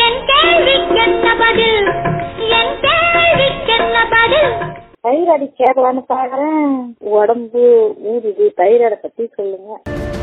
என் கேள்விக்கென்ன பதில் என் கேள்விக்கென்ன பதில் தைராய்டு கேட்கலான்னு பாக்குறேன் உடம்பு ஊதுது தைராய்டை பத்தி சொல்லுங்க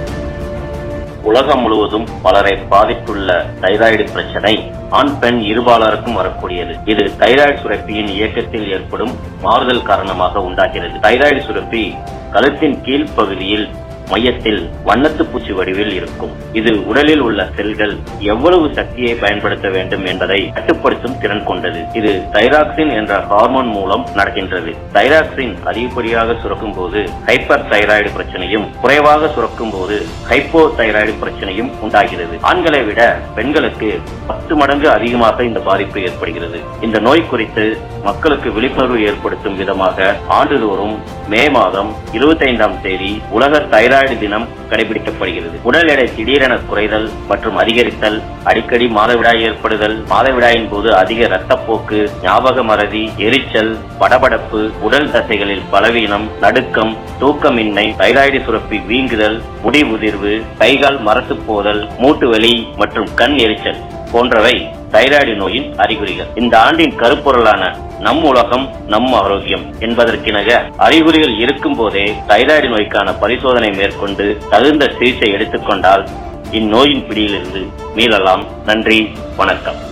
உலகம் முழுவதும் பலரை பாதித்துள்ள தைராய்டு பிரச்சனை ஆண் பெண் இருபாலருக்கும் வரக்கூடியது இது தைராய்டு சுரப்பியின் இயக்கத்தில் ஏற்படும் மாறுதல் காரணமாக உண்டாகிறது தைராய்டு சுரப்பி கழுத்தின் கீழ் பகுதியில் மையத்தில் வண்ணத்து பூச்சி வடிவில் இருக்கும் இது உடலில் உள்ள செல்கள் எவ்வளவு சக்தியை பயன்படுத்த வேண்டும் என்பதை கட்டுப்படுத்தும் திறன் கொண்டது இது தைராக்சின் என்ற ஹார்மோன் மூலம் நடக்கின்றது தைராக்சின் அதிகப்படியாக சுரக்கும் போது ஹைப்பர் தைராய்டு பிரச்சனையும் குறைவாக சுரக்கும் போது ஹைப்போ தைராய்டு பிரச்சனையும் உண்டாகிறது ஆண்களை விட பெண்களுக்கு பத்து மடங்கு அதிகமாக இந்த பாதிப்பு ஏற்படுகிறது இந்த நோய் குறித்து மக்களுக்கு விழிப்புணர்வு ஏற்படுத்தும் விதமாக ஆண்டுதோறும் மே மாதம் இருபத்தைந்தாம் தேதி உலக தைராய்டு தினம் கடைபிடிக்கப்படுகிறது உடல் எடை திடீரென குறைதல் மற்றும் அதிகரித்தல் அடிக்கடி மாதவிடாய் ஏற்படுதல் மாதவிடாயின் போது அதிக இரத்தப்போக்கு ஞாபக மறதி எரிச்சல் படபடப்பு உடல் தசைகளில் பலவீனம் நடுக்கம் தூக்கமின்மை தைராய்டு சுரப்பி வீங்குதல் முடி உதிர்வு கைகால் மரத்து போதல் மூட்டு வலி மற்றும் கண் எரிச்சல் போன்றவை தைராய்டு நோயின் அறிகுறிகள் இந்த ஆண்டின் கருப்பொருளான நம் உலகம் நம் ஆரோக்கியம் என்பதற்கிணங்க அறிகுறிகள் இருக்கும் போதே தைராய்டு நோய்க்கான பரிசோதனை மேற்கொண்டு தகுந்த சிகிச்சை எடுத்துக்கொண்டால் இந்நோயின் பிடியிலிருந்து மீளலாம் நன்றி வணக்கம்